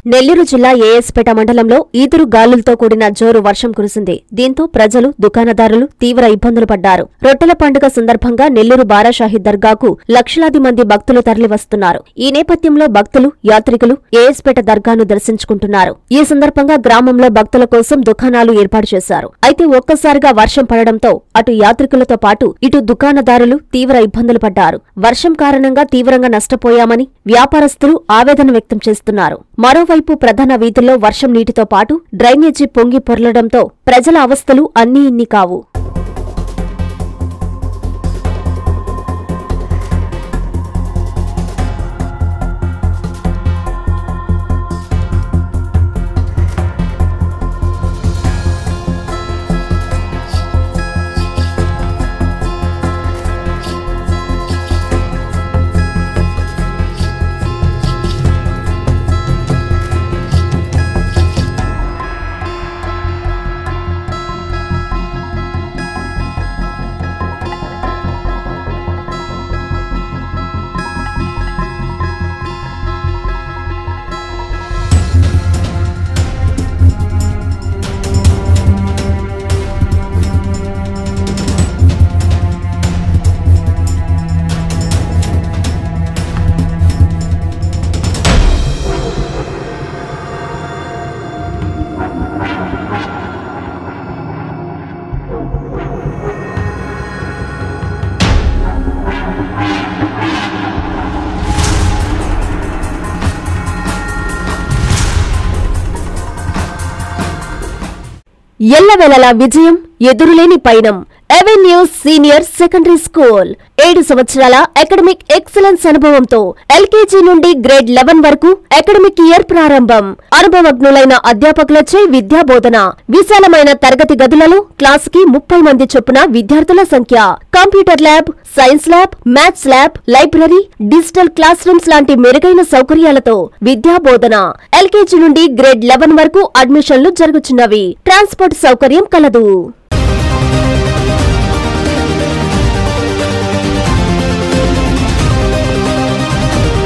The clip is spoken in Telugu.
నెల్లూరు జిల్లా ఏఎస్పేట మండలంలో ఈదురు గాలులతో కూడిన జోరు వర్షం కురిసింది దీంతో ప్రజలు దుకాణదారులు తీవ్ర ఇబ్బందులు పడ్డారు రొట్టెల పండుగ సందర్భంగా నెల్లూరు బారాషాహి దర్గాకు లక్షలాది మంది భక్తులు తరలివస్తున్నారు ఈ నేపథ్యంలో భక్తులు యాత్రికులు ఏఎస్పేట దర్గాను దర్శించుకుంటున్నారు ఈ సందర్భంగా గ్రామంలో భక్తుల కోసం దుకాణాలు ఏర్పాటు చేశారు అయితే ఒక్కసారిగా వర్షం పడడంతో అటు యాత్రికులతో పాటు ఇటు దుకాణదారులు తీవ్ర ఇబ్బందులు పడ్డారు వర్షం కారణంగా తీవ్రంగా నష్టపోయామని వ్యాపారస్తులు ఆవేదన వ్యక్తం చేస్తున్నారు మరోవైపు ప్రధాన వీధుల్లో వర్షం నీటితో పాటు డ్రైనేజీ పొంగి పొర్లడంతో ప్రజల అవస్థలు అన్నీ ఇన్ని కావు ఎల్లవేళలా విజయం ఎదురులేని పయనం అవెన్యూ సీనియర్ సెకండరీ స్కూల్ ఏడు సంవత్సరాల అకాడమిక్ ఎక్సలెన్స్ అనుభవంతో ఎల్కేజీ నుండి గ్రేడ్ లెవెన్ వరకు అకాడమిక్ ఇయర్ ప్రారంభం అనుభవజ్ఞులైన అధ్యాపకులచే విద్యా బోధన విశాలమైన తరగతి గదులలో క్లాస్ కి ముప్పై మంది చొప్పున విద్యార్థుల సంఖ్య computer lab science lab maths lab library digital classrooms లాంటి మెరుగైన సౌకర్యాలతో విద్యా బోధన ఎల్కేజీ నుండి గ్రేడ్ లెవెన్ వరకు అడ్మిషన్లు జరుగుతున్నవి ట్రాన్స్పోర్ట్ సౌకర్యం కలదు